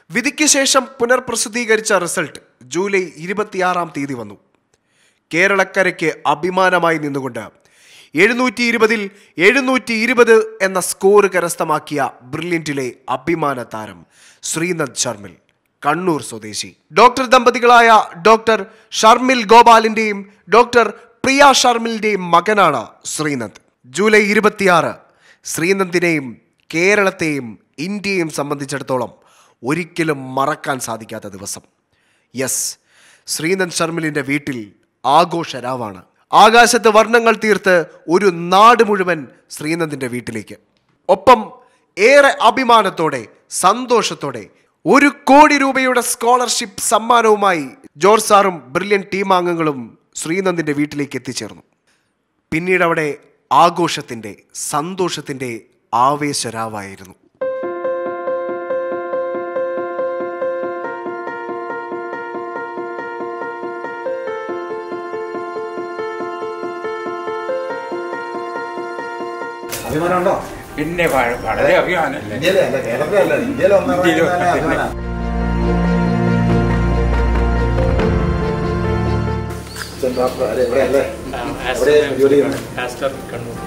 വിധിക്ക് ശേഷം പുനർപ്രസിദ്ധീകരിച്ച result July ഇരുപത്തിയാറാം തീയതി വന്നു കേരളക്കരയ്ക്ക് അഭിമാനമായി നിന്നുകൊണ്ട് എഴുന്നൂറ്റി ഇരുപതിൽ എഴുന്നൂറ്റി ഇരുപത് എന്ന സ്കോർ കരസ്ഥമാക്കിയ ബ്രില്യൻറ്റിലെ അഭിമാന താരം ശ്രീനന്ദ് ശർമിൽ കണ്ണൂർ സ്വദേശി ഡോക്ടർ ദമ്പതികളായ ഡോക്ടർ ഷർമിൽ ഗോപാലിന്റെയും ഡോക്ടർ പ്രിയ ഷർമിലിന്റെയും മകനാണ് ശ്രീനന്ദ് ജൂലൈ ഇരുപത്തിയാറ് ശ്രീനന്ദിനെയും കേരളത്തെയും ഇന്ത്യയെയും സംബന്ധിച്ചിടത്തോളം ഒരിക്കലും മറക്കാൻ സാധിക്കാത്ത ദിവസം യെസ് ശ്രീനന്ദ് ശർമിലിന്റെ വീട്ടിൽ ആഘോഷരാവാണ് ആകാശത്ത് വർണ്ണങ്ങൾ തീർത്ത് ഒരു നാട് മുഴുവൻ ശ്രീനന്ദിന്റെ വീട്ടിലേക്ക് ഒപ്പം ഏറെ അഭിമാനത്തോടെ സന്തോഷത്തോടെ ഒരു കോടി രൂപയുടെ സ്കോളർഷിപ്പ് സമ്മാനവുമായി ജോർജ് സാറും ബ്രില്യൻ ടീം അംഗങ്ങളും ശ്രീനന്ദിന്റെ വീട്ടിലേക്ക് എത്തിച്ചേർന്നു പിന്നീട് അവിടെ ആഘോഷത്തിന്റെ സന്തോഷത്തിന്റെ ആവേശരാവായിരുന്നു അഭിമാനമുണ്ടോ പിന്നെ വ- വളരെ അഭിമാനമല്ലേ ഇന്ത്യയിലെ അല്ല കേരളത്തിലല്ല ഇന്ത്യയിൽ ഒന്നാം ഇന്ത്യയിലും റാങ്കിന് തന്നെ പിന്നെ. അഭിമാനം. അച്ഛൻ ഡോക്ടർ അല്ലേ എവിടെയല്ലേ എവിടെ ജോലി ചെയ്യുന്നത് ആസ്റ്റർ കണ്ണൂർ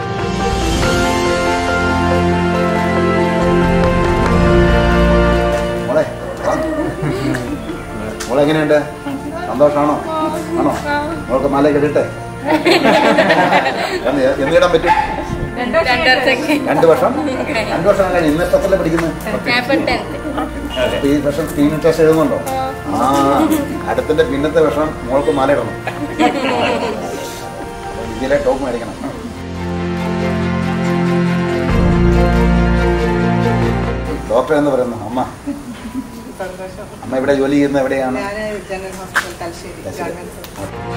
മോളെ വാ. മോളെ എങ്ങനെയുണ്ട് സന്തോഷമാണോ ആണോ മോൾക്ക് മാല കെട്ടിട്ടെ എന്ന് എന്നിടാൻ പറ്റും രണ്ട് വർഷം രണ്ട് വർഷം കഴിഞ്ഞ് ഇന്ന് എപ്പത്തല്ലേ പഠിക്കുന്നത് അപ്പൊ ഈ വർഷം സ്ക്രീൻ ടെസ്റ്റ് എഴുതുന്നുണ്ടോ ആ അടുത്തിന്റെ പിന്നത്തെ വർഷം മോൾക്ക് മാല ഇടണം അപ്പൊ ഇന്ത്യയിലെ ടോപ്പ് മേടിക്കണം ഡോക്ടർ എന്ന് പറയുന്നു അമ്മ അമ്മ ഇവിടെ ജോലി ചെയ്യുന്നത് എവിടെയാണ് ഞാൻ ജനറൽ ഹോസ്പിറ്റൽ തലശ്ശേരി ഗവൺമെന്റ്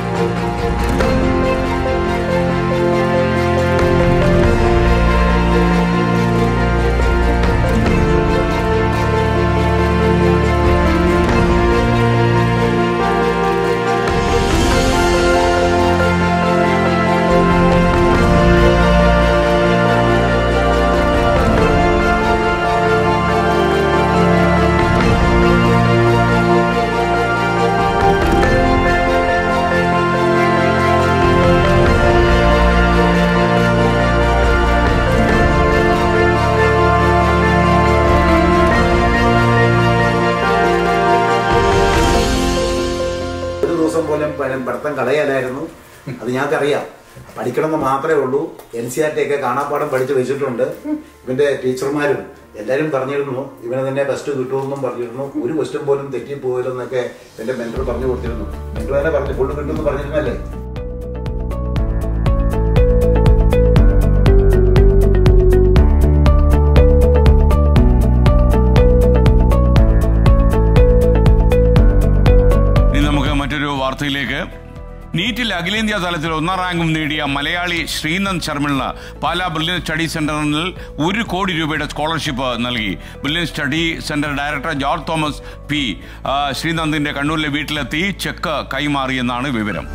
ഒരു ദിവസം പോലും പ- പഠിത്തം കളയലായിരുന്നു അത് ഞങ്ങൾക്കറിയാം പഠിക്കണമെന്ന് മാത്രമേ ഉള്ളൂ എൻ സി ആർ ടി ഒക്കെ കാണാപ്പാടം പഠിച്ച് വെച്ചിട്ടുണ്ട് ഇവന്റെ ടീച്ചർമാരും എല്ലാവരും പറഞ്ഞിരുന്നു ഇവന് തന്നെ ഫസ്റ്റ് കിട്ടുമെന്നും പറഞ്ഞിരുന്നു ഒരു ക്വസ്റ്റ്യൻ പോലും തെറ്റിപ്പോയില്ലെന്നൊക്കെ എന്റെ മെന്റർ പറഞ്ഞു കൊടുത്തിരുന്നു മെന്റർ തന്നെ പറഞ്ഞു ഫുള്ള് കിട്ടുമെന്ന് പറഞ്ഞിരുന്നല്ലേ ഇനി നമുക്ക് മറ്റൊരു വാർത്തയിലേക്ക് നീറ്റിൽ അഖിലേന്ത്യാ തലത്തിൽ ഒന്നാം റാങ്കും നേടിയ മലയാളി ശ്രീനന്ദ് ശർമിളിന് പാലാ ബ്രില്യൻ സ്റ്റഡി സെന്ററിൽ ഒരു കോടി രൂപയുടെ സ്കോളർഷിപ്പ് നൽകി brilliant study centre director George Thomas P ആ, ശ്രീനന്ദിന്റെ കണ്ണൂരിലെ വീട്ടിലെത്തി ചെക്ക് കൈമാറിയെന്നാണ് വിവരം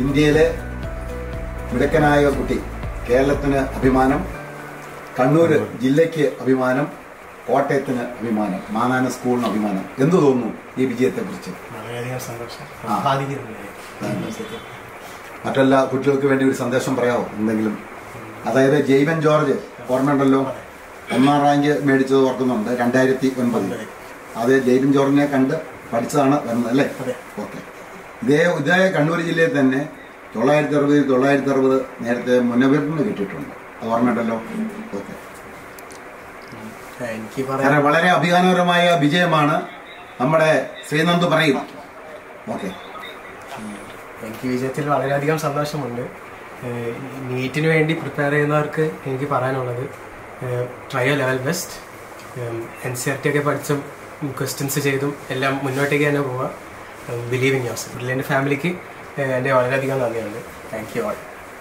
ഇന്ത്യയിലെ മിടുക്കനായ ഒരു കുട്ടി കേരളത്തിന് അഭിമാനം കണ്ണൂർ ജില്ലയ്ക്ക് അഭിമാനം കോട്ടയത്തിന് അഭിമാനം മാനാന സ്കൂളിന് അഭിമാനം എന്തു തോന്നുന്നു ഈ വിജയത്തെ കുറിച്ച് വളരെയധികം സന്തോഷം ആ. ബാധിക്കുന്നില്ല മറ്റെല്ലാ കുട്ടികൾക്ക് വേണ്ടി ഒരു സന്ദേശം പറയാമോ എന്തെങ്കിലും അതായത് ജൈവൻ ജോർജ് ഓർമ്മയുണ്ടല്ലോ ഒന്നാം റാങ്ക് മേടിച്ചത് ഓർക്കുന്നുണ്ട് രണ്ടായിരത്തി ഒൻപതിൽ അത് ജൈവൻ ജോർജിനെ കണ്ട് പഠിച്ചതാണ് വരുന്നത് അല്ലേ അതെ. ഓക്കെ ഇതേ ഇതേ കണ്ണൂർ ജില്ലയിൽ തന്നെ തൊള്ളായിരത്തി അറുപത് തൊള്ളായിരത്തി അറുപത് നേരത്തെ മുനവീറിന് കിട്ടിയിട്ടുണ്ട് അത് ഓർമ്മയുണ്ടല്ലോ ഓക്കെ എനിക്ക് പറയാൻ കാരണം വളരെ അഭിമാനകരമായ വിജയമാണ് നമ്മുടെ ശ്രീനന്ദ് പറയും ഓക്കെ എനിക്ക് വിജയത്തിൽ വളരെയധികം സന്തോഷമുണ്ട് ഏഹ് നീറ്റിന് വേണ്ടി പ്രിപ്പയർ ചെയ്യുന്നവർക്ക് എനിക്ക് പറയാനുള്ളത് try level best N C R T ഒക്കെ പഠിച്ചും ക്വസ്റ്റ്യൻസ് ചെയ്തും എല്ലാം മുന്നോട്ടേക്ക് തന്നെ പോവുക ബിലീവിങ് യോസ് ബ്രില്യൻ്റ് ഫാമിലിക്ക് എൻ്റെ വളരെയധികം നന്ദിയുണ്ട് താങ്ക് യു ആൾ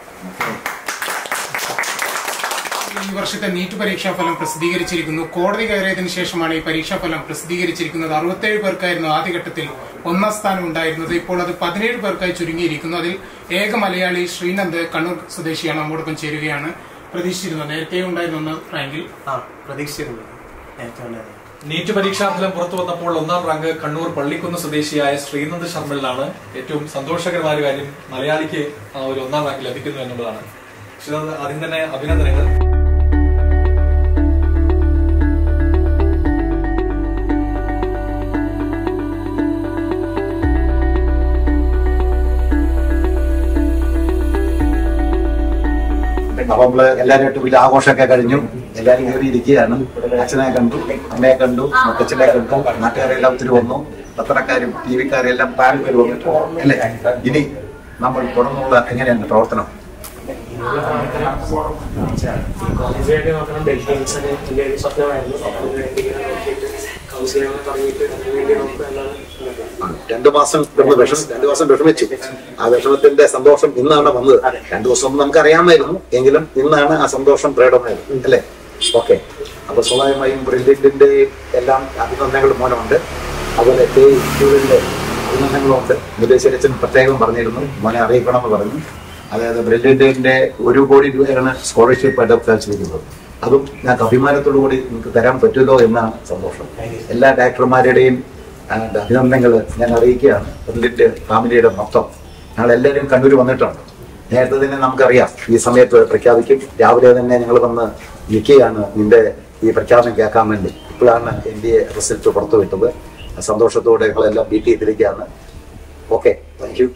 ഈ വർഷത്തെ നീറ്റ് പരീക്ഷാ ഫലം പ്രസിദ്ധീകരിച്ചിരിക്കുന്നു കോടതി കയറിയതിനു ശേഷമാണ് ഈ പരീക്ഷാ ഫലം പ്രസിദ്ധീകരിച്ചിരിക്കുന്നത് അറുപത്തേഴ് പേർക്കായിരുന്നു ആദ്യഘട്ടത്തിൽ ഒന്നാം സ്ഥാനം ഉണ്ടായിരുന്നത് ഇപ്പോൾ അത് പതിനേഴ് പേർക്കായി ചുരുങ്ങിയിരിക്കുന്നു അതിൽ ഏക മലയാളി ശ്രീനന്ദ് കണ്ണൂർ സ്വദേശിയാണ് നമ്മോടൊപ്പം ചേരുകയാണ് പ്രതീക്ഷിച്ചിരുന്നത് നേരത്തെ ഉണ്ടായിരുന്ന ഒന്നാം റാങ്കിൽ ആ പ്രതീക്ഷിച്ചിരുന്നു നേരത്തെ ഉണ്ടായിരുന്നു നീറ്റ് പരീക്ഷാഫലം പുറത്തു വന്നപ്പോൾ ഒന്നാം റാങ്ക് കണ്ണൂർ പള്ളിക്കുന്ന് സ്വദേശിയായ ശ്രീനന്ദ് ശർമ്മലിനാണ് ഏറ്റവും സന്തോഷകരമായ ഒരു കാര്യം മലയാളിക്ക് ആ ഒരു ഒന്നാം റാങ്ക് ലഭിക്കുന്നു എന്നുള്ളതാണ് ശ്രീനന്ദ് ആദ്യം തന്നെ അഭിനന്ദനങ്ങൾ അപ്പൊ നമ്മള് എല്ലാവരുമായിട്ട് വലിയ ആഘോഷമൊക്കെ കഴിഞ്ഞു എല്ലാരും കയറി ഇരിക്കുകയാണ് അച്ഛനെ കണ്ടു അമ്മയെ കണ്ടു മുത്തച്ഛനെ കണ്ടു നാട്ടുകാരെല്ലാം ഒത്തിരി വന്നു പത്രക്കാരും ടി വിക്കാരും എല്ലാം പാൻ പേര് വന്നിട്ട് അല്ലേ ഇനി നമ്മൾ തുടർന്നുള്ള എങ്ങനെയാണ് പ്രവർത്തനം കോളേജ് വേണ്ടി നോക്കണം ഡൽഹി എയിംസിന് എൻ്റെ ഒരു സ്വപ്നമായിരുന്നു അതിനുവേണ്ടി ഇങ്ങനെ നോക്കിയിട്ട് കൗൺസിലിംഗ് തുടങ്ങിയിട്ട് അതിനുവേണ്ടി നോക്കുക എന്നാണ് ഉള്ളത്. രണ്ടു മാസം കിടന്ന് വിഷം രണ്ടു മാസം വിഷമിച്ചു ആ വിഷമത്തിന്റെ സന്തോഷം ഇന്നാണ് വന്നത് രണ്ടു ദിവസം നമുക്ക് അറിയാമായിരുന്നു എങ്കിലും ഇന്നാണ് ആ സന്തോഷം പ്രകടമായത് അല്ലേ ഓക്കെ അപ്പൊ സ്വാഭാവികമായും ബ്രില്യന്റിന്റെ എല്ലാം അഭിനന്ദനങ്ങൾ മൂലമുണ്ട് അതുപോലെ കെ യുവിന്റെ അഭിനന്ദനങ്ങളുണ്ട് മുതേശ്വരച്ചൻ പ്രത്യേകം പറഞ്ഞിരുന്നു മോനെ അറിയിക്കണമെന്ന് പറഞ്ഞു അതായത് ബ്രില്യന്റിന്റെ ഒരു കോടി രൂപയാണ് സ്കോളർഷിപ്പ് ആയിട്ട് പ്രഖ്യാപിച്ചിരിക്കുന്നത് അതും ഞങ്ങൾക്ക് അഭിമാനത്തോടു കൂടി നിങ്ങൾക്ക് തരാൻ പറ്റുമല്ലോ എന്നാണ് സന്തോഷം എല്ലാ ഡയറക്ടർമാരുടെയും ആ, അഭിനന്ദനങ്ങൾ ഞാൻ അറിയിക്കുകയാണ് ബ്രില്യന്റ് ഫാമിലിയുടെ മൊത്തം ഞങ്ങൾ എല്ലാവരും കണ്ണൂർ വന്നിട്ടുണ്ട് നേരത്തെ തന്നെ നമുക്കറിയാം ഈ സമയത്ത് പ്രഖ്യാപിക്കും രാവിലെ തന്നെ ഞങ്ങൾ വന്ന് നിൽക്കുകയാണ് നിന്റെ ഈ പ്രഖ്യാപനം കേൾക്കാൻ വേണ്ടി ഇപ്പോഴാണ് എൻ ഡി എ റിസൾട്ട് പുറത്തുവിട്ടത് സന്തോഷത്തോടെ ഞങ്ങളെല്ലാം ബീറ്റ് ചെയ്തിരിക്കുകയാണ് ഓക്കെ താങ്ക് യു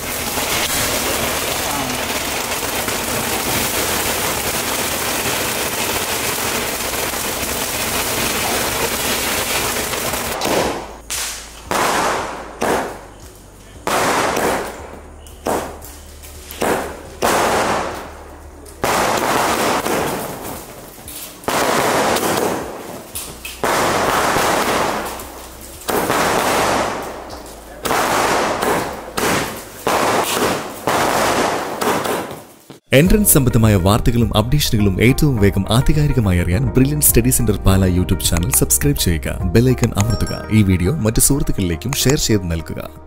എൻട്രൻസ് സംബന്ധമായ വാർത്തകളും അപ്ഡേഷനുകളും ഏറ്റവും വേഗം ആധികാരികമായി അറിയാൻ brilliant study centre Pala YouTube channel subscribe ചെയ്യുക ബെല്ലൈക്കൺ അമർത്തുക ഈ വീഡിയോ മറ്റ് സുഹൃത്തുക്കളിലേക്കും ഷെയർ ചെയ്ത് നൽകുക